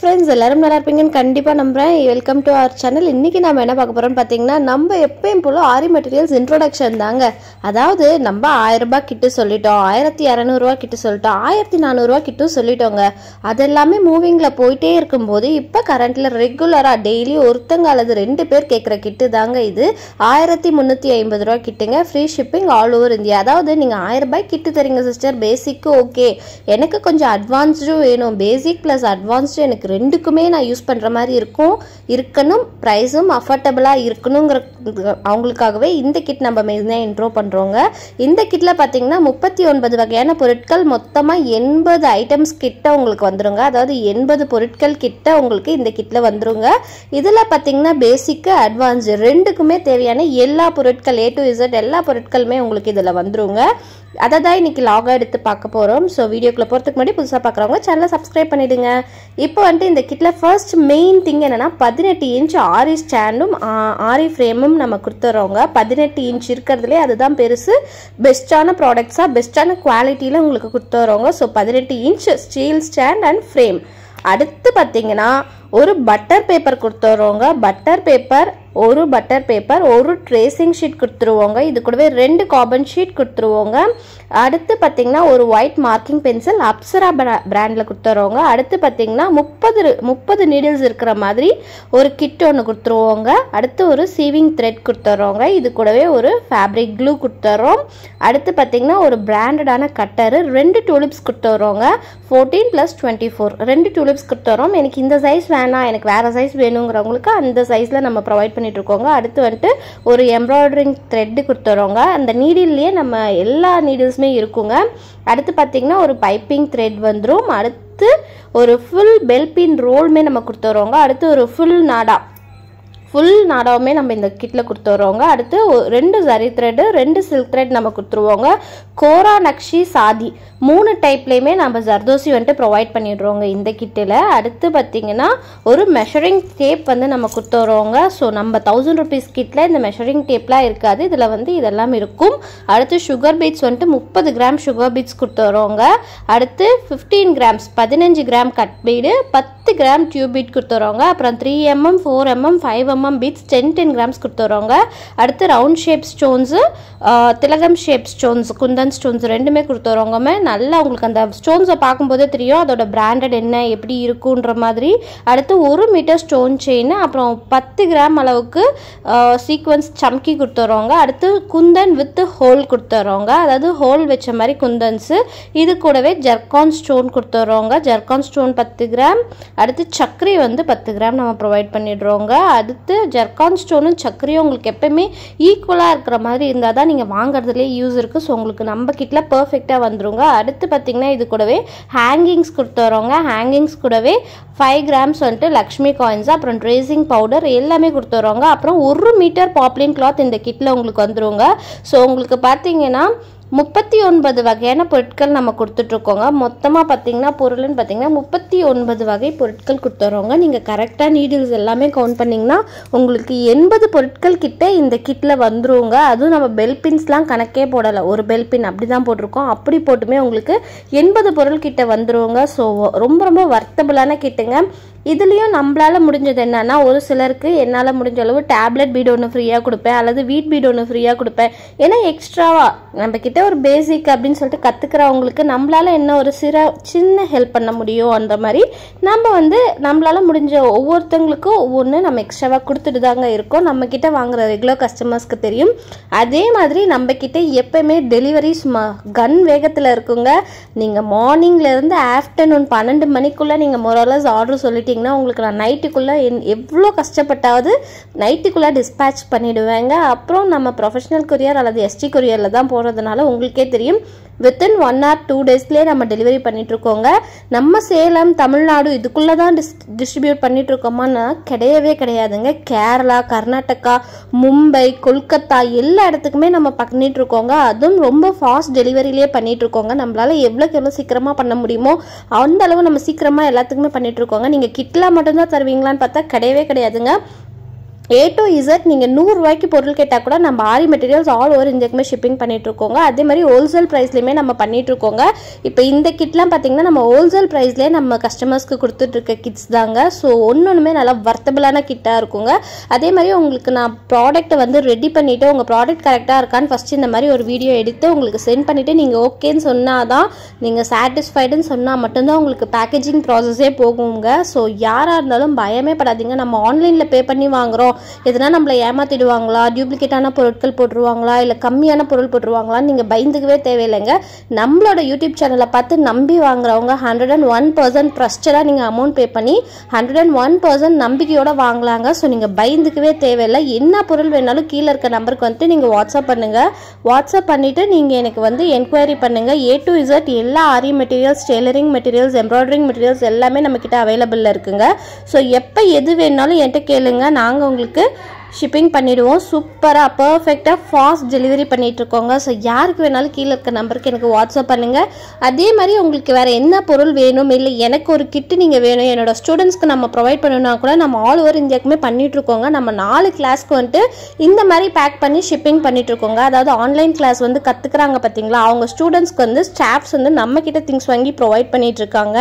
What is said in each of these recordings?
friends எல்லாரும் நல்லா இருப்பீங்கன்னு கண்டிப்பாக நம்புகிறேன் வெல்கம் டு அவர் சேனல் இன்றைக்கி நம்ம என்ன பார்க்க போகிறோம்னு பார்த்தீங்கன்னா நம்ம எப்பயும் போல ஆரி மெட்டீரியல்ஸ் இன்ட்ரோடக்ஷன் தாங்க அதாவது நம்ம ஆயிரம் ரூபாய் கிட்ட சொல்லிட்டோம் ஆயிரத்தி இரநூறுவா கிட்ட சொல்லிட்டோம் ஆயிரத்தி நானூறுரூவா கிட்ட சொல்லிட்டோங்க அது எல்லாமே மூவிங்கில் போயிட்டே இருக்கும்போது இப்போ கரண்ட்டில் ரெகுலராக டெய்லி ஒருத்தங்க அல்லது ரெண்டு பேர் கேட்குற கிட்டு தாங்க இது ஆயிரத்தி முந்நூற்றி ஐம்பது ரூபா கிட்டுங்க free shipping all over India அதாவது நீங்கள் ஆயிரம் ரூபாய் கிட்டு தரீங்க சிஸ்டர் பேசிக்கு ஓகே எனக்கு கொஞ்சம் அட்வான்ஸ்டும் வேணும் பேசிக் ப்ளஸ் அட்வான்ஸ்டு எனக்கு ரெண்டுக்குமே நான் யூஸ் பண்ணுற மாதிரி இருக்கும் இருக்கணும் ப்ரைஸும் அஃபோர்டபுளாக இருக்கணுங்கிற அவங்களுக்காகவே இந்த கிட் நம்ம மெயினாக இன்ட்ரோ பண்ணுறோங்க இந்த கிட்டில் பார்த்தீங்கன்னா முப்பத்தி ஒன்பது வகையான பொருட்கள் மொத்தமாக எண்பது ஐட்டம்ஸ் கிட்ட உங்களுக்கு வந்துருங்க அதாவது எண்பது பொருட்கள் கிட்ட உங்களுக்கு இந்த கிட்டில் வந்துருங்க இதில் பார்த்தீங்கன்னா பேசிக்கு அட்வான்ஸ்டு ரெண்டுக்குமே தேவையான எல்லா பொருட்கள் ஏ டு இசட் எல்லா பொருட்களுமே உங்களுக்கு இதில் வந்துருங்க அதை தான் இன்னைக்கு லாகாக எடுத்து பார்க்க போகிறோம் ஸோ வீடியோக்குள்ளே போகிறதுக்கு முன்னாடி புதுசாக பார்க்குறவங்க சேனலை சப்ஸ்கிரைப் பண்ணிடுங்க இப்போ வந்துட்டு இந்த கிட்டில் ஃபர்ஸ்ட் மெயின் திங் என்னென்னா பதினெட்டு இன்ச் ஆரி ஸ்டாண்டும் ஆரி ஃப்ரேமும் நம்ம கொடுத்துறோங்க பதினெட்டு இன்ச் இருக்கிறதுலே அதுதான் பெருசு பெஸ்ட்டான ப்ராடக்ட்ஸாக பெஸ்ட்டான குவாலிட்டியில் உங்களுக்கு கொடுத்துறோங்க ஸோ பதினெட்டு inch steel stand and frame அடுத்து பார்த்தீங்கன்னா ஒரு பட்டர் பேப்பர் கொடுத்துறோங்க பட்டர் பேப்பர் ஒரு பட்டர் பேப்பர் ஒரு ட்ரேசிங் ஷீட் கொடுத்துருவோங்க இது கூடவே ரெண்டு கார்பன் ஷீட் கொடுத்துருவோங்க அடுத்து பார்த்தீங்கன்னா ஒரு ஒயிட் மார்க்கிங் பென்சில் அப்சரா பிராண்டில் கொடுத்துருவோங்க அடுத்து பார்த்தீங்கன்னா முப்பது முப்பது நீடில்ஸ் இருக்கிற மாதிரி ஒரு கிட் ஒன்று கொடுத்துருவோங்க அடுத்து ஒரு சீவிங் த்ரெட் கொடுத்துட்றோங்க இது கூடவே ஒரு ஃபேப்ரிக் க்ளூ கொடுத்துட்றோம் அடுத்து பார்த்தீங்கன்னா ஒரு பிராண்டடான கட்டரு ரெண்டு டூலிப்ஸ் கொடுத்துட்றோங்க ஃபோர்டீன் ப்ளஸ் டுவெண்ட்டி ஃபோர் ரெண்டு டூலிப்ஸ் கொடுத்துறோம் எனக்கு இந்த சைஸ் வேணாம் எனக்கு வேறு சைஸ் வேணுங்கிறவங்களுக்கு அந்த சைஸில் நம்ம ப்ரொவைட் பண்ணிட்டு இருக்கோங்க அடுத்து வந்துட்டு ஒரு எம்ப்ராய்டரிங் த்ரெட்டு கொடுத்துறோங்க அந்த நீடில்லையே நம்ம எல்லா நீடில்ஸுமே இருக்குங்க அடுத்து பார்த்தீங்கன்னா ஒரு பைப்பிங் த்ரெட் வந்துடும் அடுத்து ஒரு ஃபுல் பெல்பின் ரோல்மே நம்ம கொடுத்துறோங்க அடுத்து ஒரு ஃபுல் நாடா ஃபுல் நாடாவுமே நம்ம இந்த கிட்டில் கொடுத்துருவோங்க அடுத்து ரெண்டு சரி த்ரெட்டு ரெண்டு சில்க் த்ரெட் நம்ம கொடுத்துருவோங்க கோரா நக்ஷி சாதி மூணு டைப்லேயுமே நம்ம ஜர்தோசி வந்துட்டு ப்ரொவைட் பண்ணிடுறோங்க இந்த கிட்டில் அடுத்து பார்த்தீங்கன்னா ஒரு மெஷரிங் டேப் வந்து நம்ம கொடுத்துறோங்க ஸோ நம்ம தௌசண்ட் ருபீஸ் கிட்டில் இந்த மெஷரிங் டேப்லாம் இருக்காது இதில் வந்து இதெல்லாம் இருக்கும் அடுத்து சுகர் பீட்ஸ் வந்துட்டு முப்பது கிராம் சுகர் பீட்ஸ் கொடுத்துறோங்க அடுத்து ஃபிஃப்டீன் கிராம்ஸ் பதினஞ்சு கிராம் கட் பீடு பத்து கிராம் டியூப் பீட் கொடுத்துறோங்க அப்புறம் three mm four mm five mm beads ten ten grams கொடுத்துறோங்க அடுத்து ரவுண்ட் ஷேப் ஸ்டோன்ஸு திலகம் ஷேப் ஸ்டோன்ஸ் குந்தன் ஸ்டோன்ஸ் ரெண்டுமே கொடுத்துறோங்கமே நல்லா உங்களுக்கு அந்த ஸ்டோன்ஸை பார்க்கும்போதே தெரியும் அதோட பிராண்டட் என்ன எப்படி இருக்குன்ற மாதிரி அடுத்து ஒரு மீட்டர் ஸ்டோன் செயின் அப்புறம் பத்து கிராம் அளவுக்கு சீக்வன்ஸ் சம்கி கொடுத்துறோங்க அடுத்து குந்தன் வித் ஹோல் கொடுத்துறோங்க அதாவது ஹோல் வச்ச மாதிரி குந்தன்ஸு இது கூடவே ஜர்கான் ஸ்டோன் கொடுத்துறோங்க ஜர்கான் ஸ்டோன் பத்து கிராம் அடுத்து சக்கரி வந்து பத்து கிராம் நம்ம ப்ரொவைட் பண்ணிடுறோங்க அடுத்து ஜர்கான் ஸ்டோனும் சக்கரையும் உங்களுக்கு எப்பயுமே ஈக்குவலாக இருக்கிற மாதிரி இருந்தால் தான் நீங்கள் வாங்குறதுலேயே யூஸ் இருக்குது ஸோ உங்களுக்கு நம்ம கிட்டில் பர்ஃபெக்டாக வந்துருங்க அடுத்து பார்த்தீங்கன்னா இது கூடவே ஹேங்கிங்ஸ் கொடுத்துறோங்க ஹேங்கிங்ஸ் கூடவே ஃபைவ் கிராம்ஸ் வந்துட்டு லக்ஷ்மி காயின்ஸ் அப்புறம் ட்ரேசிங் பவுடர் எல்லாமே கொடுத்துறோங்க அப்புறம் ஒரு மீட்டர் பாப்ளின் கிளாத் இந்த கிட்டில் உங்களுக்கு வந்துருங்க ஸோ உங்களுக்கு பார்த்தீங்கன்னா முப்பத்தி ஒன்பது வகையான பொருட்கள் நம்ம கொடுத்துட்ருக்கோங்க மொத்தமாக பார்த்தீங்கன்னா பொருள்னு பார்த்தீங்கன்னா முப்பத்தி ஒன்பது வகை பொருட்கள் கொடுத்துறோங்க நீங்கள் கரெக்டாக நீடில்ஸ் எல்லாமே கவுண்ட் பண்ணிங்கன்னா உங்களுக்கு எண்பது பொருட்கள் கிட்ட இந்த கிட்டில் வந்துருங்க அதுவும் நம்ம பெல் பின்ஸ்லாம் கணக்கே போடலை ஒரு பெல் பின் அப்படி தான் போட்டிருக்கோம் அப்படி போட்டுமே உங்களுக்கு எண்பது பொருள் கிட்ட வந்துருங்க ஸோ ரொம்ப ரொம்ப வர்த்தபுளான கிட்டுங்க இதுலேயும் நம்மளால் முடிஞ்சது என்னன்னா ஒரு சிலருக்கு என்னால் முடிஞ்ச அளவு டேப்லெட் பீடு ஒன்று ஃப்ரீயாக கொடுப்பேன் அல்லது வீட் பீடு ஒன்று ஃப்ரீயாக கொடுப்பேன் ஏன்னா எக்ஸ்ட்ராவாக நம்ம கிட்ட ஒரு பேசிக் அப்படின்னு சொல்லிட்டு கற்றுக்கிறவங்களுக்கு நம்மளால் என்ன ஒரு சிற சின்ன ஹெல்ப் பண்ண முடியும் அந்த மாதிரி நம்ம வந்து நம்மளால் முடிஞ்ச ஒவ்வொருத்தங்களுக்கும் ஒவ்வொன்று நம்ம எக்ஸ்ட்ராவாக கொடுத்துட்டு தாங்க இருக்கோம் நம்ம கிட்ட வாங்குற ரெகுலர் கஸ்டமர்ஸ்க்கு தெரியும் அதே மாதிரி நம்ம கிட்ட எப்பயுமே டெலிவரி சும்மா கன் வேகத்தில் இருக்குங்க நீங்கள் மார்னிங்லேருந்து ஆஃப்டர்நூன் பன்னெண்டு மணிக்குள்ளே நீங்கள் மொரலஸ் ஆர்டர் சொல்லிட்டு பண்ணிட்டீங்கன்னா உங்களுக்கு நான் நைட்டுக்குள்ளே என் எவ்வளோ கஷ்டப்பட்டாவது நைட்டுக்குள்ளே டிஸ்பேச் பண்ணிவிடுவேங்க அப்புறம் நம்ம ப்ரொஃபஷனல் கொரியர் அல்லது எஸ்டி கொரியரில் தான் போகிறதுனால உங்களுக்கே தெரியும் வித்தின் ஒன் ஆர் டூ டேஸ்லேயே நம்ம டெலிவரி பண்ணிகிட்ருக்கோங்க நம்ம சேலம் தமிழ்நாடு இதுக்குள்ளே தான் டிஸ் டிஸ்ட்ரிபியூட் பண்ணிகிட்ருக்கோமான்னா கிடையவே கிடையாதுங்க கேரளா கர்நாடகா மும்பை கொல்கத்தா எல்லா இடத்துக்குமே நம்ம பண்ணிகிட்ருக்கோங்க அதுவும் ரொம்ப ஃபாஸ்ட் டெலிவரியிலே பண்ணிகிட்ருக்கோங்க நம்மளால் எவ்வளோக்கு எவ்வளோ சீக்கிரமாக பண்ண முடியுமோ அந்த அளவு நம்ம சீக்கிரமாக எல்லாத்துக்குமே பண்ணிகிட்ருக்கோங்க நீங்கள் கிட்லாம் மட்டும்தான் தருவீங்களான்னு பார்த்தா கிடையவே கிடையாதுங்க ஏ டு இசட் நீங்கள் நூறுரூவாய்க்கு பொருள் கேட்டால் கூட நம்ம ஆரி மெட்டீரியல்ஸ் ஆல் ஓவர் இந்தியாக்குமே ஷிப்பிங் பண்ணிகிட்ருக்கோங்க அதே மாதிரி ஹோல்சேல் ப்ரைஸ்லையுமே நம்ம பண்ணிகிட்ருக்கோங்க இப்போ இந்த கிட்லாம் பார்த்தீங்கன்னா நம்ம ஹோல்சேல் ப்ரைஸ்லேயே நம்ம கஸ்டமர்ஸ்க்கு கொடுத்துட்ருக்க கிட்ஸ் தாங்க ஸோ ஒன்று ஒன்றுமே நல்லா வர்த்தபிளான கிட்டாக இருக்குங்க அதே மாதிரி உங்களுக்கு நான் ப்ராடக்ட்டை வந்து ரெடி பண்ணிவிட்டு உங்கள் ப்ராடக்ட் கரெக்டாக இருக்கான்னு ஃபஸ்ட்டு இந்த மாதிரி ஒரு வீடியோ எடுத்து உங்களுக்கு சென்ட் பண்ணிவிட்டு நீங்கள் ஓகேன்னு சொன்னால் தான் நீங்கள் சாட்டிஸ்ஃபைடுன்னு சொன்னால் மட்டும்தான் உங்களுக்கு பேக்கேஜிங் ப்ராசஸே போகுங்க ஸோ யாராக இருந்தாலும் பயமே படாதீங்க நம்ம ஆன்லைனில் பே பண்ணி வாங்குகிறோம் எதனா நம்மளை ஏமாத்திடுவாங்களா டூப்ளிகேட்டான பொருட்கள் போட்டுருவாங்களா இல்லை கம்மியான பொருள் போட்டுருவாங்களான்னு நீங்கள் பயந்துக்கவே தேவையில்லைங்க நம்மளோட யூடியூப் சேனலை பார்த்து நம்பி வாங்குறவங்க ஹண்ட்ரட் அண்ட் ஒன் பர்சன்ட் ட்ரஸ்டடாக நீங்கள் அமௌண்ட் பே பண்ணி ஹண்ட்ரட் அண்ட் ஒன் பர்சன்ட் நம்பிக்கையோட வாங்கலாங்க ஸோ நீங்கள் பயந்துக்கவே தேவையில்லை என்ன பொருள் வேணாலும் கீழே இருக்க நம்பருக்கு வந்துட்டு நீங்கள் வாட்ஸ்அப் பண்ணுங்கள் வாட்ஸ்அப் பண்ணிவிட்டு நீங்கள் எனக்கு வந்து என்கொயரி பண்ணுங்கள் ஏ டு இசட் எல்லா aari materials tailoring materials embroidering materials எல்லாமே நம்மக்கிட்ட அவைலபிளில் இருக்குங்க ஸோ எப்போ எது வேணாலும் என்கிட்ட கேளுங்க நாங்கள் உங்களுக்கு ஷிப்பிங் பண்ணிடுவோம் சூப்பராக பர்ஃபெக்டாக ஃபாஸ்ட் டெலிவரி பண்ணிட்டு இருக்கோங்க ஸோ யாருக்கு வேணாலும் கீழே இருக்க நம்பருக்கு எனக்கு வாட்ஸ்அப் பண்ணுங்கள் அதே மாதிரி உங்களுக்கு வேறு என்ன பொருள் வேணும் இல்லை எனக்கு ஒரு கிட்டு நீங்கள் வேணும் என்னோட ஸ்டூடெண்ட்ஸ்க்கு நம்ம ப்ரொவைட் பண்ணணும்னா கூட நம்ம ஆல் ஓவர் இந்தியாவுக்குமே பண்ணிட்டு இருக்கோங்க நம்ம நாலு கிளாஸ்க்கு வந்துட்டு இந்த மாதிரி பேக் பண்ணி ஷிப்பிங் பண்ணிட்டு இருக்கோங்க அதாவது ஆன்லைன் கிளாஸ் வந்து கற்றுக்குறாங்க பார்த்தீங்களா அவங்க ஸ்டூடெண்ட்ஸ்க்கு வந்து ஸ்டாஃப்ஸ் வந்து நம்ம கிட்ட திங்ஸ் வாங்கி ப்ரொவைட் பண்ணிட்டு இருக்காங்க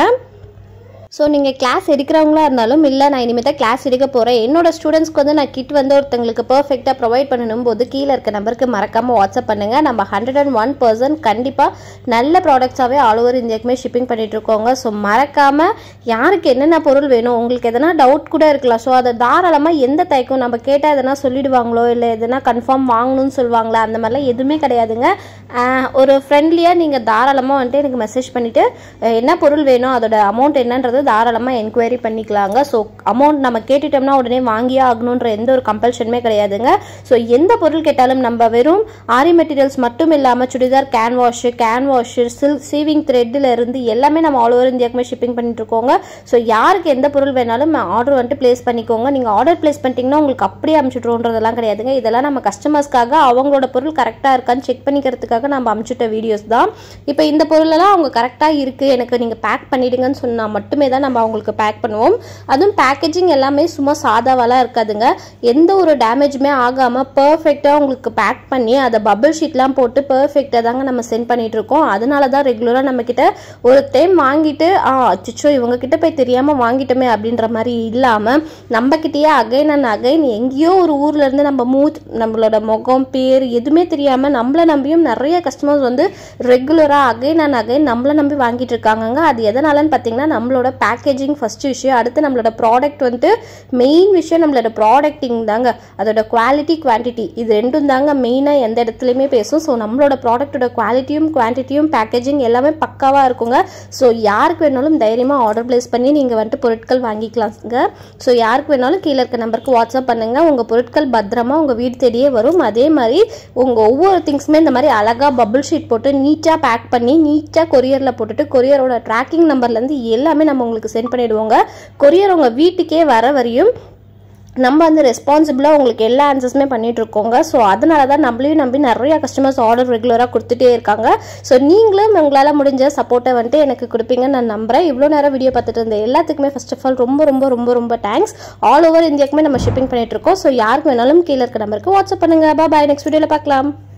ஸோ நீங்கள் கிளாஸ் எடுக்கிறவங்களா இருந்தாலும் இல்லை நான் இனிமேல் தான் கிளாஸ் எடுக்க போகிறேன் என்னோட ஸ்டூடெண்ட்ஸ்க்கு வந்து நான் கிட் வந்து ஒருத்தங்களுக்கு பர்ஃபெக்டாக ப்ரொவைட் பண்ணணும் போது கீழே இருக்க நம்பருக்கு மறக்காமல் வாட்ஸ்அப் பண்ணுங்கள் நம்ம ஹண்ட்ரட் அண்ட் ஒன் பர்சன்ட் கண்டிப்பாக நல்ல ப்ராடக்ட்ஸாகவே ஆல் ஓவர் இந்தியாவுக்குமே ஷிப்பிங் பண்ணிகிட்ருக்கோங்க ஸோ மறக்காமல் யாருக்கு என்னென்ன பொருள் வேணும் உங்களுக்கு எதனா டவுட் கூட இருக்கலாம் ஸோ அதை தாராளமாக எந்த தயக்கம் நம்ம கேட்டால் எதனா சொல்லிடுவாங்களோ இல்லை எதனா கன்ஃபார்ம் வாங்கணும்னு சொல்லுவாங்களா அந்த மாதிரிலாம் எதுவுமே கிடையாதுங்க ஆஹ் ஒரு ஃப்ரெண்ட்லியாக நீங்கள் தாராளமாக வந்துட்டு எனக்கு மெசேஜ் பண்ணிவிட்டு என்ன பொருள் வேணும் அதோட அமௌண்ட் என்னன்றது தாராளமாக என்கொயரி பண்ணிக்கலாங்க ஸோ அமௌண்ட் நம்ம கேட்டுட்டோம்னா உடனே வாங்கியே ஆகணுன்ற எந்த ஒரு கம்பல்ஷனுமே கிடையாதுங்க ஸோ எந்த பொருள் கேட்டாலும் நம்ம வெறும் ஆரி மெட்டீரியல்ஸ் மட்டும் இல்லாமல் churidar canvas canvas silk sewing த்ரெட்டில் இருந்து எல்லாமே நம்ம ஆல் ஓவர் இந்தியாவுக்குமே ஷிப்பிங் பண்ணிட்டு இருக்கோங்க ஸோ யாருக்கு எந்த பொருள் வேணாலும் ஆர்டர் வந்துட்டு ப்ளேஸ் பண்ணிக்கோங்க நீங்கள் ஆர்டர் ப்ளேஸ் பண்ணிட்டீங்கன்னா உங்களுக்கு அப்படியே அமுச்சுட்ருன்றதெல்லாம் கிடையாதுங்க இதெல்லாம் நம்ம கஸ்டமர்ஸ்க்காக அவங்களோட பொருள் கரெக்டாக இருக்கான்னு செக் பண்ணிக்கிறதுக்காக நம்ம அமுச்சுட்ட வீடியோஸ் தான் இப்போ இந்த பொருளெல்லாம் அவங்க கரெக்டாக இருக்குது எனக்கு நீங்கள் பேக் பண்ணிடுங்கன்னு சொன்னால் மட்டுமே தான் நம்ம அவங்களுக்கு பேக் பண்ணுவோம் அதுவும் பேக்கேஜிங் எல்லாமே சும்மா சாதாவெல்லாம் இருக்காதுங்க எந்த ஒரு டேமேஜுமே ஆகாமல் பர்ஃபெக்டாக உங்களுக்கு பேக் பண்ணி அதை பபிள் ஷீட்லாம் போட்டு பர்ஃபெக்டாக தாங்க நம்ம சென்ட் பண்ணிட்டு இருக்கோம் அதனால தான் ரெகுலராக நம்மக்கிட்ட ஒரு டைம் வாங்கிட்டு ஆ அச்சோ இவங்க கிட்ட போய் தெரியாமல் வாங்கிட்டோமே அப்படின்ற மாதிரி இல்லாமல் நம்மக்கிட்டேயே அகைன் அண்ட் அகைன் எங்கேயோ ஒரு ஊர்ல இருந்து நம்ம மூ நம்மளோட முகம் பேர் எதுவுமே தெரியாமல் நம்மளை நம்பியும் நிறைய கஸ்டமர்ஸ் வந்து ரெகுலராக அகைன் அண்ட் அகைன் நம்மளை நம்பி வாங்கிட்டு இருக்காங்கங்க அது எதனாலன்னு பார்த்தீங்கன்னா நம்மளோட பேக்கேஜிங் ஃபர்ஸ்ட் விஷயம் அடுத்து நம்மளோட ப்ராடக்ட் வந்துட்டு மெயின் விஷயம் நம்மளோட ப்ராடக்டிங் தாங்க அதோட குவாலிட்டி குவான்டிட்டி இது ரெண்டும் தாங்க மெயினாக எந்த இடத்துலையுமே பேசும் ஸோ நம்மளோட ப்ராடக்ட்டோட குவாலிட்டியும் குவான்டிட்டியும் பேக்கேஜிங் எல்லாமே பக்காவாக இருக்குங்க ஸோ யாருக்கு வேணாலும் தைரியமாக ஆர்டர் ப்ளேஸ் பண்ணி நீங்கள் வந்துட்டு பொருட்கள் வாங்கிக்கலாங்க ஸோ யாருக்கு வேணாலும் கீழே இருக்க நம்பருக்கு வாட்ஸ்அப் பண்ணுங்கள் உங்கள் பொருட்கள் பத்திரமா உங்கள் வீடு தேடியே வரும் அதே மாதிரி உங்கள் ஒவ்வொரு திங்ஸுமே இந்த மாதிரி அழகாக பபிள் ஷீட் போட்டு நீட்டாக பேக் பண்ணி நீட்டாக கொரியரில் போட்டுட்டு கொரியரோட ட்ராக்கிங் நம்பர்லேருந்து எல்லாமே நம்ம உங்களுக்கு சென்ட் பண்ணிடுவோங்க கொரியர் உங்கள் வீட்டுக்கே வர வரையும் நம்ம வந்து ரெஸ்பான்சிபிளாக உங்களுக்கு எல்லா ஆன்சர்ஸுமே பண்ணிட்டு இருக்கோங்க ஸோ அதனால தான் நம்மளையும் நம்பி நிறைய கஸ்டமர்ஸ் ஆர்டர் ரெகுலராக கொடுத்துட்டே இருக்காங்க ஸோ நீங்களும் உங்களால் முடிஞ்ச சப்போர்ட்டை வந்துட்டு எனக்கு கொடுப்பீங்கன்னு நான் நம்புறேன் இவ்வளோ நேரம் வீடியோ பார்த்துட்டு இருந்த எல்லாத்துக்குமே ஃபர்ஸ்ட் ஆஃப் ஆல் ரொம்ப ரொம்ப ரொம்ப ரொம்ப தேங்க்ஸ் ஆல் ஓவர் இந்தியாவுக்குமே நம்ம ஷிப்பிங் பண்ணிட்டு இருக்கோம் ஸோ யாருக்கு வேணாலும் கீழே இருக்க நம்பருக்கு வாட்ஸ்அப் பண்ணுங்க பாய் நெக்ஸ்ட் வீடியோவில் பார்க்கலாம்